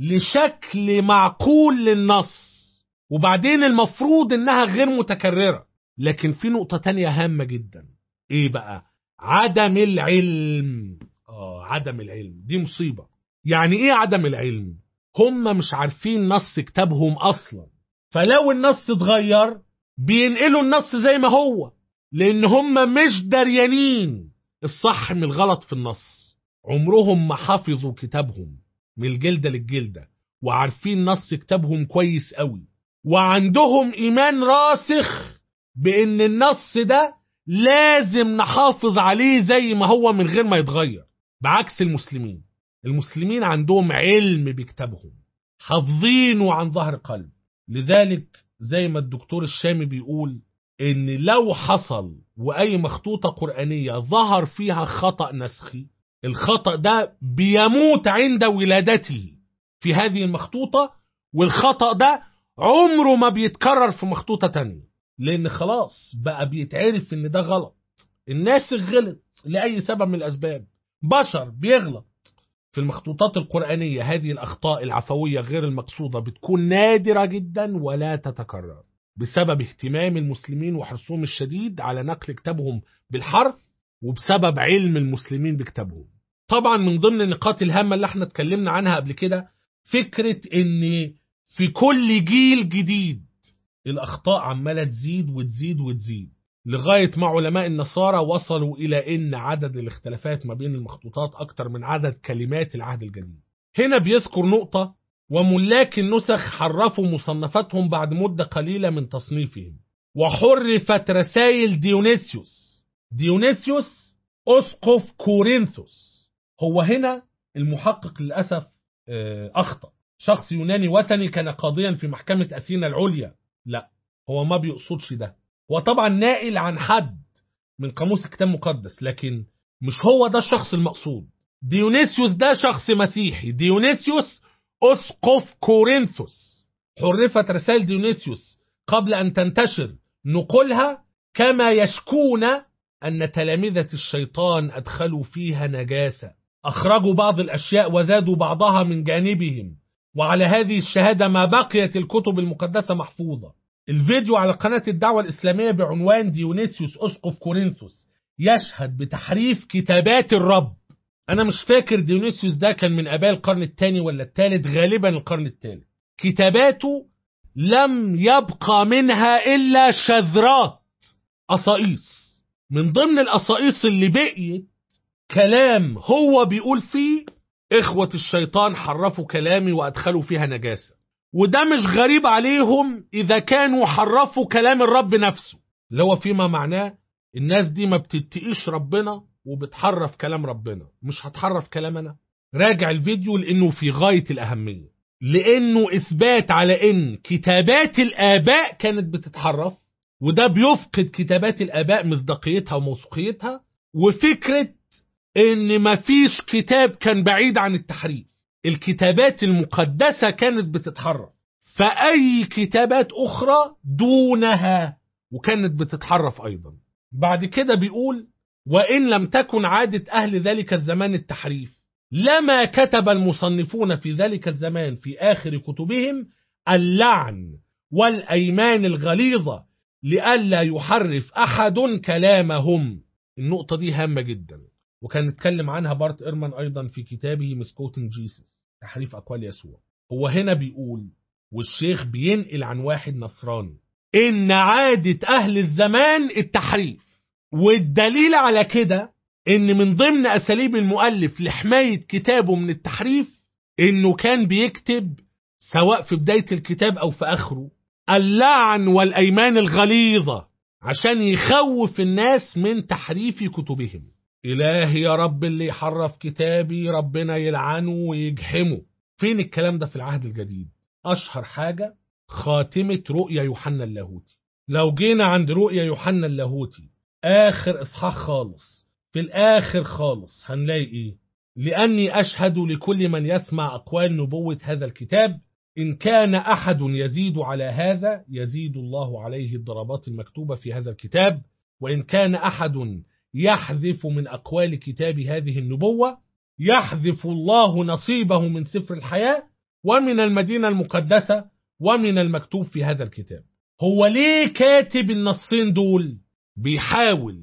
B: لشكل معقول للنص وبعدين المفروض إنها غير متكررة لكن في نقطة تانية هامة جدا إيه بقى عدم العلم آه عدم العلم دي مصيبة يعني إيه عدم العلم هم مش عارفين نص كتابهم أصلا فلو النص اتغير بينقلوا النص زي ما هو لأن هم مش دريانين الصح من الغلط في النص عمرهم ما حفظوا كتابهم من الجلدة للجلدة وعارفين نص كتابهم كويس قوي وعندهم إيمان راسخ بأن النص ده لازم نحافظ عليه زي ما هو من غير ما يتغير بعكس المسلمين المسلمين عندهم علم بكتابهم حافظينه عن ظهر قلب لذلك زي ما الدكتور الشامي بيقول ان لو حصل واي مخطوطة قرآنية ظهر فيها خطأ نسخي الخطأ ده بيموت عند ولادته في هذه المخطوطة والخطأ ده عمره ما بيتكرر في مخطوطة تانية لان خلاص بقى بيتعرف ان ده غلط الناسخ غلط لأي سبب من الأسباب بشر بيغلط في المخطوطات القرآنية هذه الأخطاء العفوية غير المقصودة بتكون نادرة جدا ولا تتكرر بسبب اهتمام المسلمين وحرصهم الشديد على نقل كتابهم بالحرف وبسبب علم المسلمين بكتابهم طبعا من ضمن النقاط الهامة اللي احنا اتكلمنا عنها قبل كده فكرة ان في كل جيل جديد الأخطاء عمالة تزيد وتزيد وتزيد لغاية ما علماء النصارى وصلوا إلى أن عدد الاختلافات ما بين المخطوطات أكتر من عدد كلمات العهد الجديد هنا بيذكر نقطة وملاك النسخ حرفوا مصنفاتهم بعد مدة قليلة من تصنيفهم وحرفت رسائل ديونيسيوس ديونيسيوس أسقف كورنثوس هو هنا المحقق للأسف آه، أخطأ شخص يوناني وثني كان قاضيا في محكمة أثينا العليا لا هو ما بيقصدش ده هو طبعا نائل عن حد من قاموس الكتاب المقدس لكن مش هو ده الشخص المقصود ديونيسيوس ده شخص مسيحي ديونيسيوس أسقف كورنثوس حرفت رسائل ديونيسيوس قبل أن تنتشر نقولها كما يشكون أن تلامذة الشيطان أدخلوا فيها نجاسة أخرجوا بعض الأشياء وزادوا بعضها من جانبهم وعلى هذه الشهادة ما بقيت الكتب المقدسة محفوظة الفيديو على قناة الدعوة الإسلامية بعنوان ديونيسيوس أسقف كورنثوس يشهد بتحريف كتابات الرب أنا مش فاكر ديونيسيوس ده كان من آباء القرن الثاني ولا الثالث غالبا القرن الثالث كتاباته لم يبقى منها إلا شذرات قصائص من ضمن القصائص اللي بقيت كلام هو بيقول فيه إخوة الشيطان حرفوا كلامي وأدخلوا فيها نجاسة وده مش غريب عليهم إذا كانوا حرفوا كلام الرب نفسه اللي هو فيما معناه الناس دي ما بتتقيش ربنا وبتحرف كلام ربنا مش هتحرف كلام أنا راجع الفيديو لأنه في غاية الأهمية لأنه إثبات على إن كتابات الآباء كانت بتتحرف وده بيفقد كتابات الآباء مصداقيتها وموثوقيتها وفكرة إن مفيش كتاب كان بعيد عن التحريف الكتابات المقدسة كانت بتتحرف فأي كتابات أخرى دونها وكانت بتتحرف أيضا بعد كده بيقول وإن لم تكن عادة أهل ذلك الزمان التحريف لما كتب المصنفون في ذلك الزمان في آخر كتبهم اللعن والأيمان الغليظة لئلا يحرف أحد كلامهم النقطة دي هامة جدا وكان اتكلم عنها بارت إيرمان أيضا في كتابه مسكوتنج جيسس تحريف أقوال يسوع هو هنا بيقول والشيخ بينقل عن واحد نصراني إن عادة أهل الزمان التحريف والدليل على كده إن من ضمن أساليب المؤلف لحماية كتابه من التحريف إنه كان بيكتب سواء في بداية الكتاب أو في آخره اللعن والأيمان الغليظة عشان يخوف الناس من تحريف كتبهم إلهي يا رب اللي يحرف كتابي ربنا يلعنه ويجحمه فين الكلام ده في العهد الجديد أشهر حاجة خاتمة رؤيا يوحنا اللاهوتي لو جينا عند رؤيا يوحنا اللاهوتي آخر إصحاح خالص في الآخر خالص هنلاقي إيه لأني أشهد لكل من يسمع أقوال نبوة هذا الكتاب إن كان أحد يزيد على هذا يزيد الله عليه الضربات المكتوبة في هذا الكتاب وإن كان أحد يحذف من أقوال كتاب هذه النبوة يحذف الله نصيبه من سفر الحياة ومن المدينة المقدسة ومن المكتوب في هذا الكتاب هو ليه كاتب النصين دول بيحاول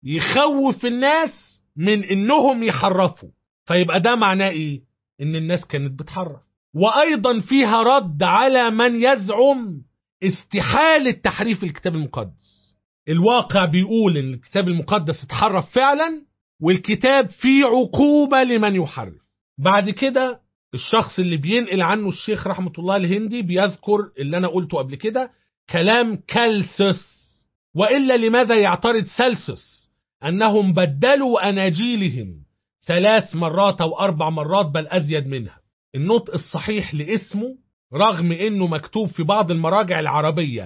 B: يخوف الناس من انهم يحرفوا فيبقى ده معناه ايه ان الناس كانت بتحرف وايضا فيها رد على من يزعم استحالة تحريف الكتاب المقدس الواقع بيقول ان الكتاب المقدس اتحرف فعلا والكتاب فيه عقوبة لمن يحرف بعد كده الشخص اللي بينقل عنه الشيخ رحمة الله الهندي بيذكر اللي انا قلته قبل كده كلام كالسس وإلا لماذا يعترض سلسس أنهم بدلوا أناجيلهم ثلاث مرات أو أربع مرات بل أزيد منها النطق الصحيح لاسمه رغم أنه مكتوب في بعض المراجع العربية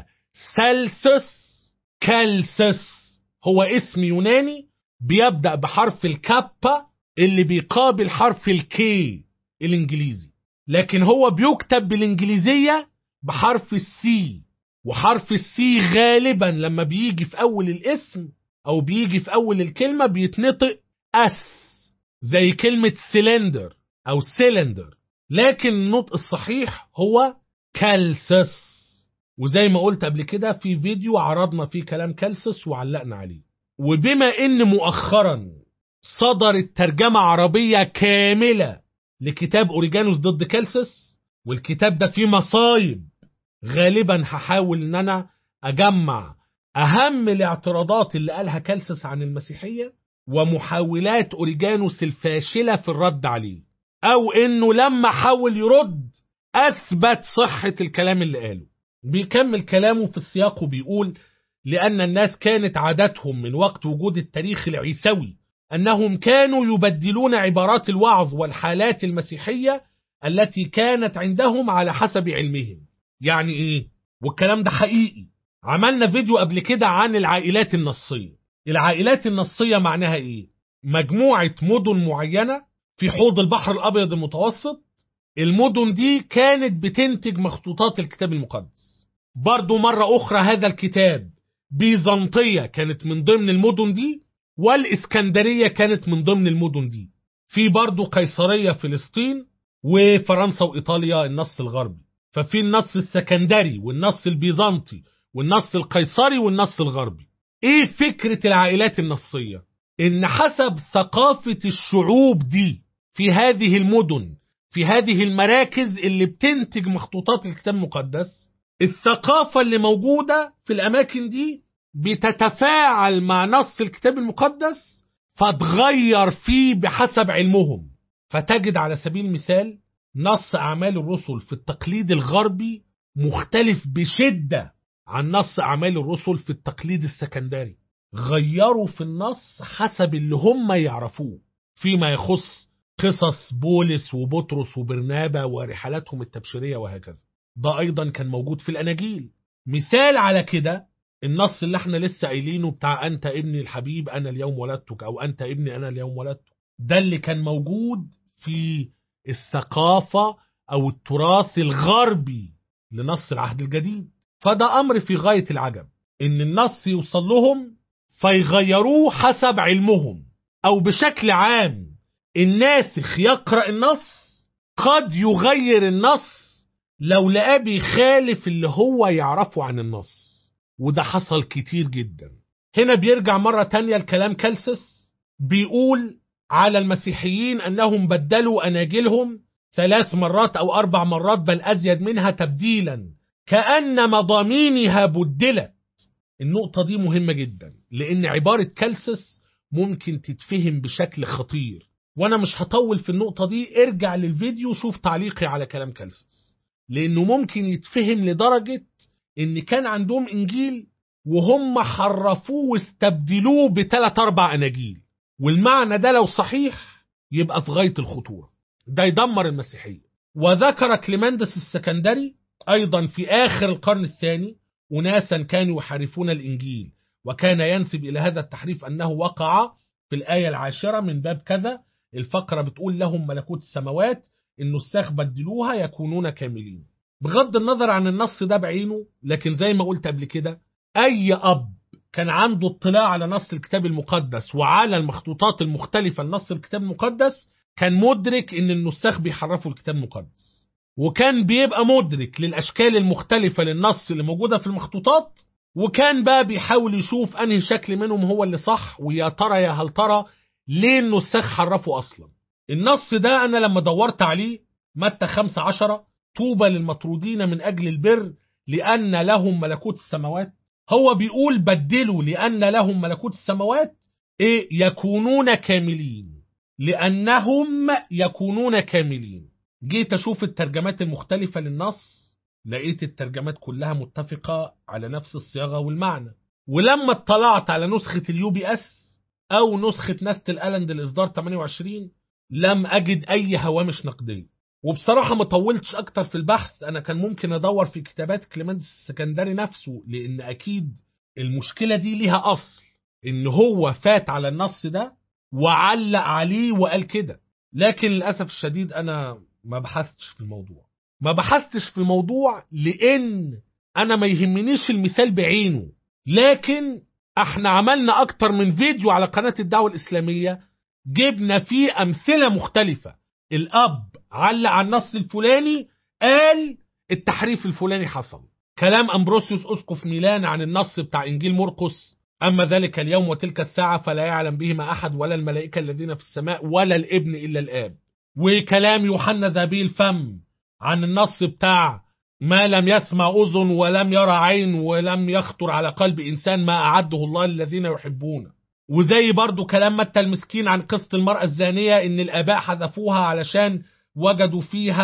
B: سلسس كالسس هو اسم يوناني بيبدأ بحرف الكابا اللي بيقابل حرف الكي الإنجليزي لكن هو بيكتب بالإنجليزية بحرف السي وحرف السي غالبا لما بيجي في أول الاسم أو بيجي في أول الكلمة بيتنطق أس زي كلمة سيلندر أو سيلندر لكن النطق الصحيح هو كالسس وزي ما قلت قبل كده في فيديو عرضنا فيه كلام كالسس وعلقنا عليه وبما ان مؤخرا صدرت ترجمة عربية كاملة لكتاب أوريجانوس ضد كالسس والكتاب ده فيه مصايب غالبا هحاول ان انا اجمع اهم الاعتراضات اللي قالها كالسس عن المسيحية ومحاولات اوريجانوس الفاشلة في الرد عليه او انه لما حاول يرد أثبت صحة الكلام اللي قاله بيكمل كلامه في السياق وبيقول لأن الناس كانت عادتهم من وقت وجود التاريخ العيسوي أنهم كانوا يبدلون عبارات الوعظ والحالات المسيحية التي كانت عندهم على حسب علمهم يعني إيه؟ والكلام ده حقيقي عملنا فيديو قبل كده عن العائلات النصية العائلات النصية معناها إيه؟ مجموعة مدن معينة في حوض البحر الأبيض المتوسط المدن دي كانت بتنتج مخطوطات الكتاب المقدس برضو مرة أخرى هذا الكتاب بيزنطية كانت من ضمن المدن دي والإسكندرية كانت من ضمن المدن دي في برضو قيصرية فلسطين وفرنسا وإيطاليا النص الغربي ففي النص السكندري والنص البيزنطي والنص القيصري والنص الغربي ايه فكرة العائلات النصية ان حسب ثقافة الشعوب دي في هذه المدن في هذه المراكز اللي بتنتج مخطوطات الكتاب المقدس الثقافة اللي موجودة في الأماكن دي بتتفاعل مع نص الكتاب المقدس فتغير فيه بحسب علمهم فتجد على سبيل المثال نص أعمال الرسل في التقليد الغربي مختلف بشدة عن نص أعمال الرسل في التقليد السكندري غيروا في النص حسب اللي هم يعرفوه فيما يخص قصص بولس وبطرس وبرنابا ورحلاتهم التبشيرية وهكذا ده أيضا كان موجود في الأناجيل مثال على كده النص اللي احنا لسه قايلينه بتاع أنت ابني الحبيب أنا اليوم ولدتك أو أنت ابني أنا اليوم ولدتك ده اللي كان موجود في الثقافة أو التراث الغربي لنص العهد الجديد فده أمر في غاية العجب إن النص يوصل لهم فيغيروه حسب علمهم أو بشكل عام الناسخ يقرأ النص قد يغير النص لو لقاه بيخالف اللي هو يعرفه عن النص وده حصل كتير جدا هنا بيرجع مرة تانية الكلام كالسس بيقول على المسيحيين أنهم بدلوا أناجيلهم ثلاث مرات أو أربع مرات بل أزيد منها تبديلا كأن مضامينها بدلت النقطة دي مهمة جدا لأن عبارة كالسس ممكن تتفهم بشكل خطير وأنا مش هطول في النقطة دي ارجع للفيديو شوف تعليقي على كلام كالسس لأنه ممكن يتفهم لدرجة إن كان عندهم إنجيل وهم حرفوه واستبدلوه بثلاث أربع أناجيل والمعنى ده لو صحيح يبقى في غاية الخطورة ده يدمر المسيحية وذكر كليمندس السكندري أيضا في آخر القرن الثاني أناسا كانوا يحرفون الإنجيل وكان ينسب إلى هذا التحريف أنه وقع في الآية العاشرة من باب كذا الفقرة بتقول لهم ملكوت السماوات النساخ بدلوها يكونون كاملين بغض النظر عن النص ده بعينه لكن زي ما قلت قبل كده أي أب كان عنده اطلاع على نص الكتاب المقدس وعلى المخطوطات المختلفة لنص الكتاب المقدس كان مدرك ان النساخ بيحرفوا الكتاب المقدس وكان بيبقى مدرك للأشكال المختلفة للنص اللي موجودة في المخطوطات وكان بقى بيحاول يشوف أنهي شكل منهم هو اللي صح ويا ترى يا هل ترى ليه النساخ حرفوا أصلا النص ده أنا لما دورت عليه متى خمسة عشرة طوبى للمطرودين من أجل البر لأن لهم ملكوت السماوات هو بيقول بدلوا لأن لهم ملكوت السماوات إيه يكونون كاملين لأنهم يكونون كاملين جيت أشوف الترجمات المختلفة للنص لقيت الترجمات كلها متفقة على نفس الصياغة والمعنى ولما اطلعت على نسخة اليو بي اس أو نسخة نستل ألند الإصدار 28 لم أجد أي هوامش نقدية وبصراحة ما طولتش أكتر في البحث أنا كان ممكن أدور في كتابات كليمندس السكندري نفسه لأن أكيد المشكلة دي ليها أصل إن هو فات على النص ده وعلق عليه وقال كده لكن للأسف الشديد أنا ما بحثتش في الموضوع ما بحثتش في الموضوع لأن أنا ما يهمنيش المثال بعينه لكن احنا عملنا أكتر من فيديو على قناة الدعوة الإسلامية جبنا فيه أمثلة مختلفة الأب علق على النص الفلاني قال التحريف الفلاني حصل كلام أمبروسيوس أسقف ميلان عن النص بتاع إنجيل مرقس أما ذلك اليوم وتلك الساعة فلا يعلم بهما أحد ولا الملائكة الذين في السماء ولا الابن إلا الآب وكلام يوحنا ذبي الفم عن النص بتاع ما لم يسمع أذن ولم يرى عين ولم يخطر على قلب إنسان ما أعده الله للذين يحبونه وزي برضو كلام متى المسكين عن قصة المرأة الزانية إن الآباء حذفوها علشان وجدوا فيها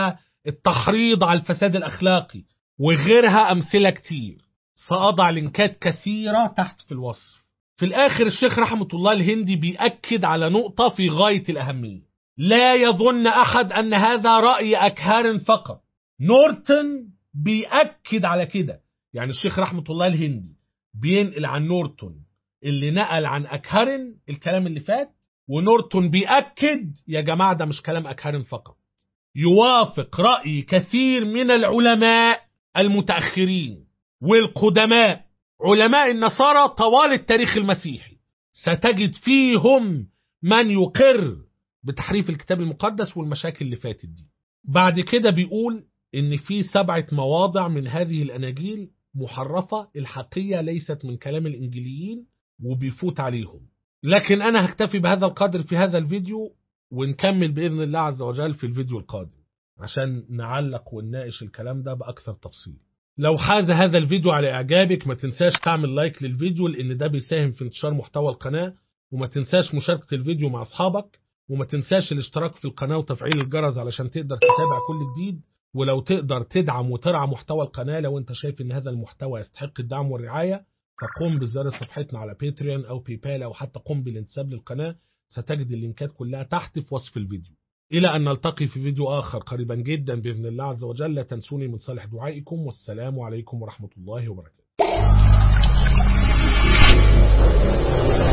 B: التحريض على الفساد الأخلاقي وغيرها أمثلة كتير سأضع لينكات كثيرة تحت في الوصف في الآخر الشيخ رحمة الله الهندي بيأكد على نقطة في غاية الأهمية لا يظن أحد أن هذا رأي أكهار فقط نورتون بيأكد على كده يعني الشيخ رحمة الله الهندي بينقل عن نورتون اللي نقل عن أكهرن الكلام اللي فات ونورتون بيأكد يا جماعة ده مش كلام أكهرن فقط يوافق رأي كثير من العلماء المتأخرين والقدماء علماء النصارى طوال التاريخ المسيحي ستجد فيهم من يقر بتحريف الكتاب المقدس والمشاكل اللي فاتت دي بعد كده بيقول ان في سبعة مواضع من هذه الاناجيل محرفة الحقية ليست من كلام الانجيليين وبيفوت عليهم لكن انا هكتفي بهذا القدر في هذا الفيديو ونكمل باذن الله عز وجل في الفيديو القادم عشان نعلق ونناقش الكلام ده باكثر تفصيل لو حاز هذا الفيديو على اعجابك ما تنساش تعمل لايك للفيديو لان ده بيساهم في انتشار محتوى القناة وما تنساش مشاركة الفيديو مع اصحابك وما تنساش الاشتراك في القناة وتفعيل الجرس علشان تقدر تتابع كل جديد ولو تقدر تدعم وترعى محتوى القناة لو انت شايف ان هذا المحتوى يستحق الدعم والرعاية فقم بزيارة صفحتنا على باتريون او باي بال او حتى قم بالانتساب للقناة ستجد اللينكات كلها تحت في وصف الفيديو إلى أن نلتقي في فيديو آخر قريبا جدا بإذن الله عز وجل لا تنسوني من صالح دعائكم والسلام عليكم ورحمة الله وبركاته